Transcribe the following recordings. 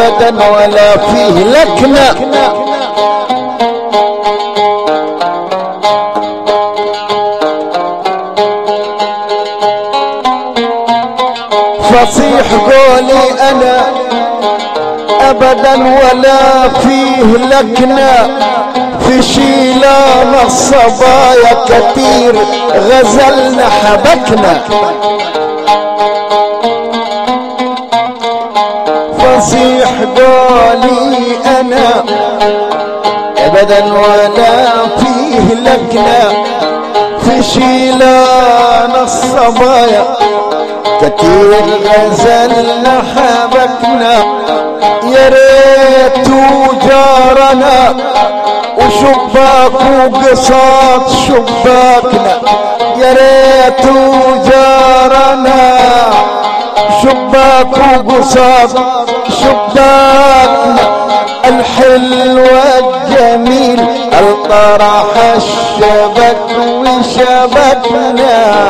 ابدا ولا فيه لكنه فصيح قولي انا ابدا ولا فيه لكنه في شيلان الصبايا كتير غزلنا حبكنا فصيح قولي انا ابدا ولا فيه لكنه في شيلان الصبايا كتير غزلنا حبكنا يا ريت جارنا وشباك وقصاد شباكنا يا ريت جارنا شباك وقصاد شباكنا الحلو الجميل الطرح الشبك وشبكنا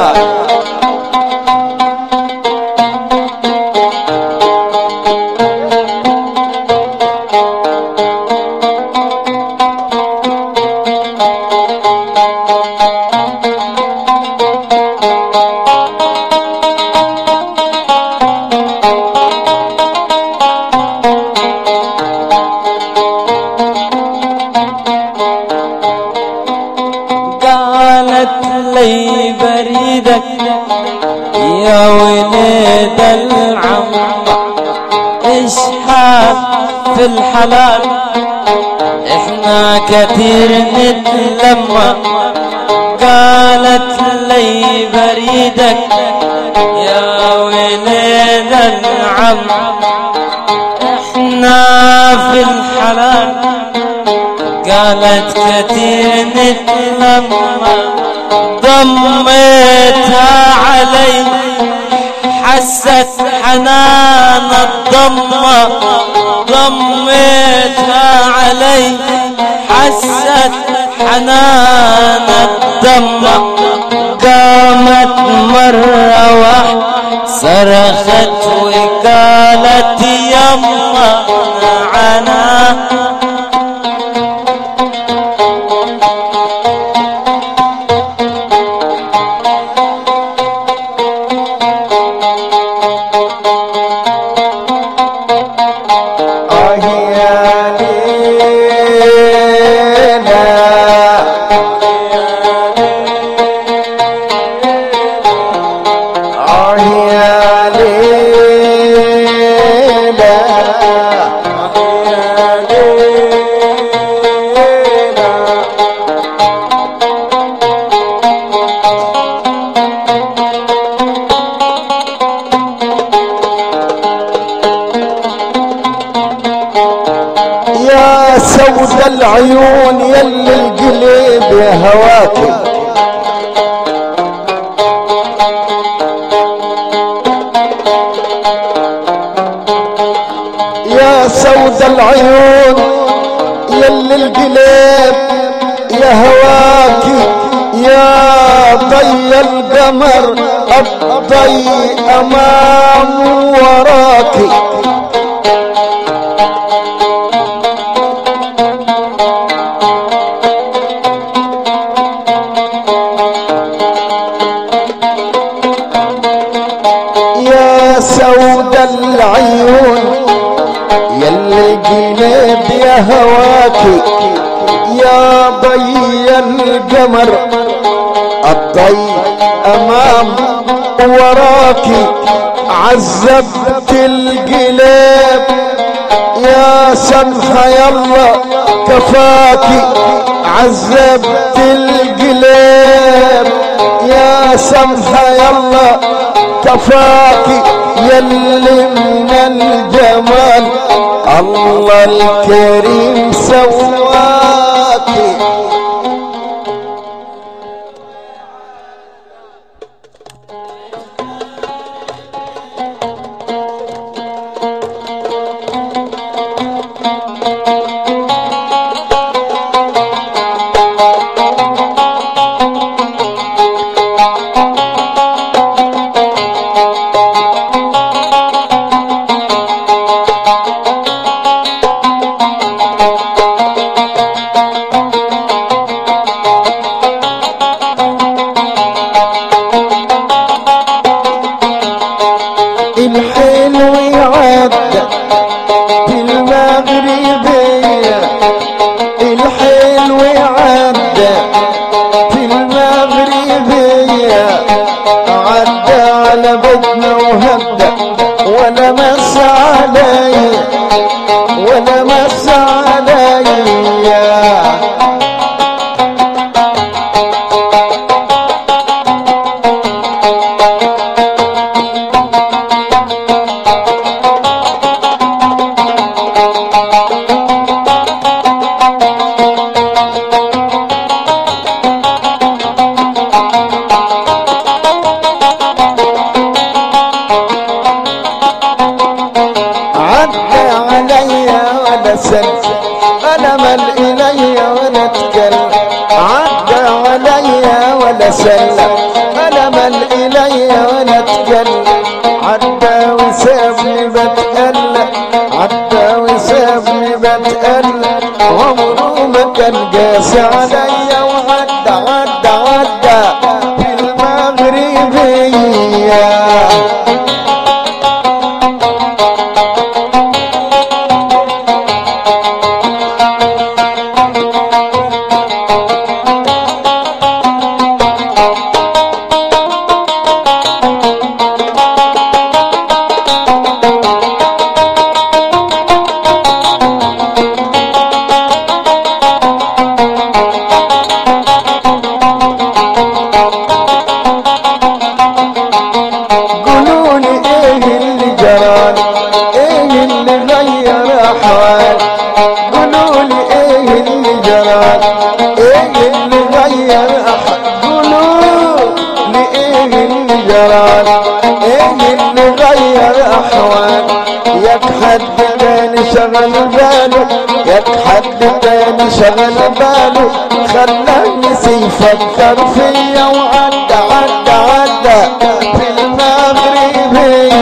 قالت لي بريدك يا ولد العم ايش حال في الحلال احنا كثير نتلمى قالت لي بريدك يا ولد العم احنا في الحلال قالت كثير نتلمى ضميتها علي حست حنان الضمة ضميتها علي حست حنان الضمة قامت مرة واحدة صرخت وقالت يما عنا آه يا ليلى آه يا ليلى آه يا ليلى يا سود العيون يلي القلب يا هواكي يا سود العيون يلي القلب يا هواكي يا ضي القمر الضي امام وراكي يا سود العيون يلي قلب يا هواكي يا ضي القمر الضي امام وراكي عذبت القلب يا سمحة يلا كفاكي عذبت القلب يا سمحة يلا كفاكي يلي من الجمال الله الكريم سواكي مس عليا عدى علي ولا سل انا مل الي ولا اتكلم عدى علي ولا سل انا مل الي ولا اتكلم عدى وسابني بتقلق عدى وسابني بتقلق عمره ما كان قاسي عليا وعدى عدى عدى في المغربيه قولوا لي ايه اللي جرالي ايه اللي غير احوالي قولوا لي ايه اللي جرالي ايه اللي غير احوالي قولوا لي ايه اللي جرالي ايه اللي غير احوالي ياك حد تاني شغل باله ياك حد تاني شغل باله خلاني يفكر فيا وعدى عدى عدى في المغربية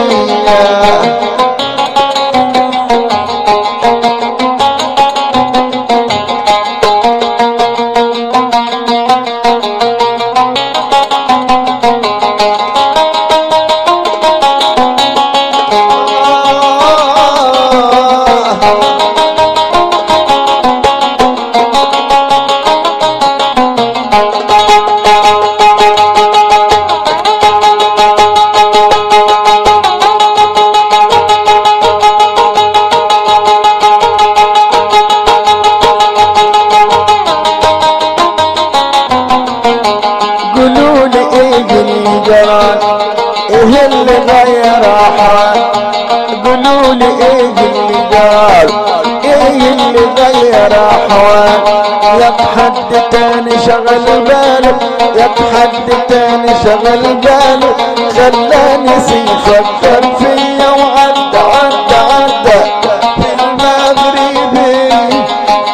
قولوا لي ايه اللي جرى ايه اللي غير احوال قولوا لي ايه اللي جرى ايه اللي غير احوال يا حد تاني شغل باله يا حد تاني شغل باله خلاني يفكر فيا وعدى عدى عدى في المغربي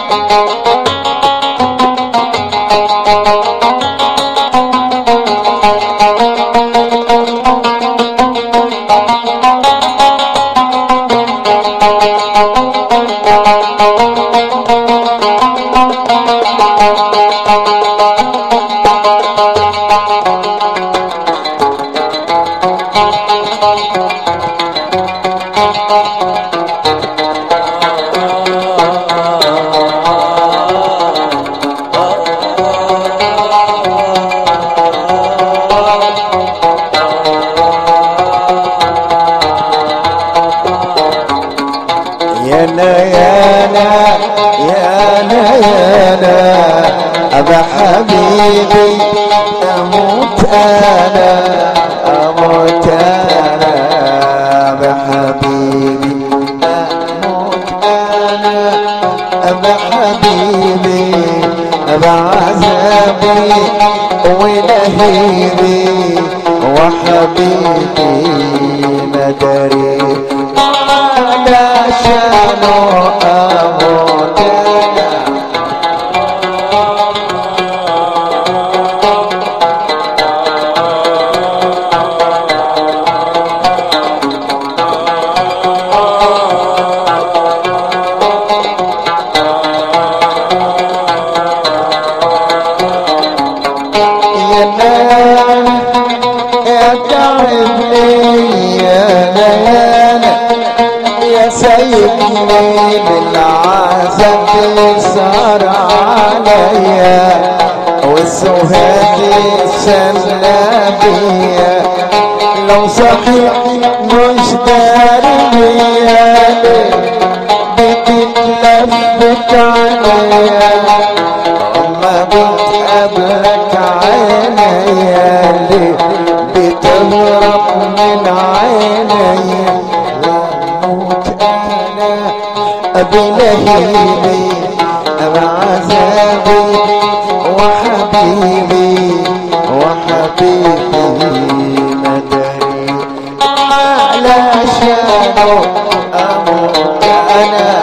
يا لا يا لا يا لا يا لا أبا حبيبي أموت أنا أموت أنا أبا حبيبي أموت أنا أبا حبيبي أبا عذابي ولهيبي وحبيبي مدري علشان أموت أنا يا نانا يا تعب لي يا نانا يا سيدني من عذاب صار عليا والسهاد سلى بيا لو صحيح مش داري بيا بتتلى شفت عليا ما بتقابلك عينيا اللي بتهرب من عينيا واموت انا بلهيبي بعذابي وحبيبي وحبيبي مدري علشانه اموت انا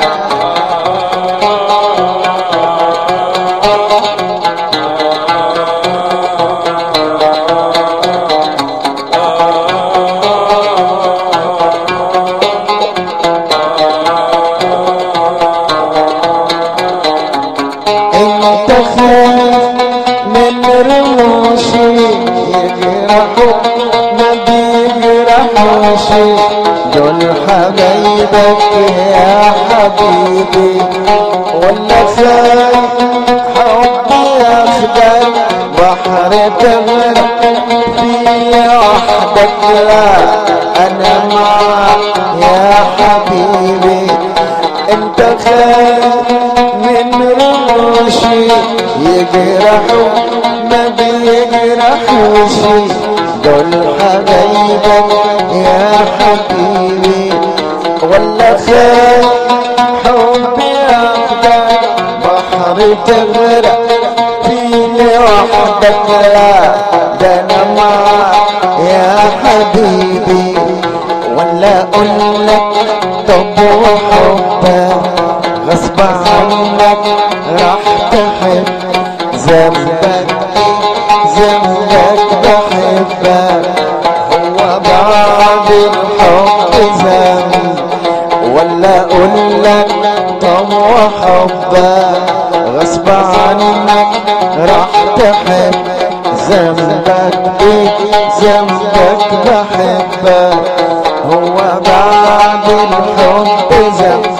انت خايف من رموشي يجرحوا ما بيجرحوش دول حبايبك يا حبيبي ولا خايف حبي ياخدك بحر تغرق في وحدك لا انا معك يا حبيبي انت خايف من رموشي يجرحوا ما بيجرحوش دول حبايبك يا حبيبي ولا خايف حبي ياخدك بحر تغرق فيني وحدك لا ده انا معك يا حبيبي ولا اقول لك طب وحبك غصب عنك راح تحب ذنبك ذنبك بحبك هو بعد الحب ذنب ولا اقول لك طب وحبك غصب عنك راح تحب ذنبك ايه ذنبك بحبك هو بعد الحب ذنب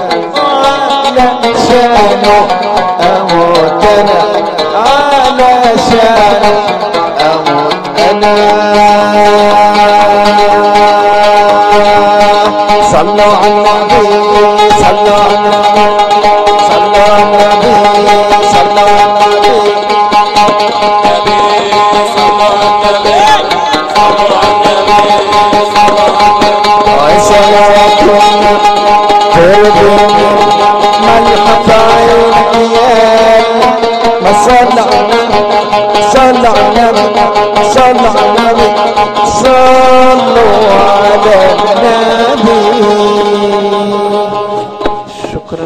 علشانه اموت انا علشانه اموت انا صلوا على النبي صلوا على النبي صلوا على النبي صلوا على النبي وسلامكم قلبي ملحق عينيال ما صلى على النبي صلى على النبي صلى على النبي صلوا على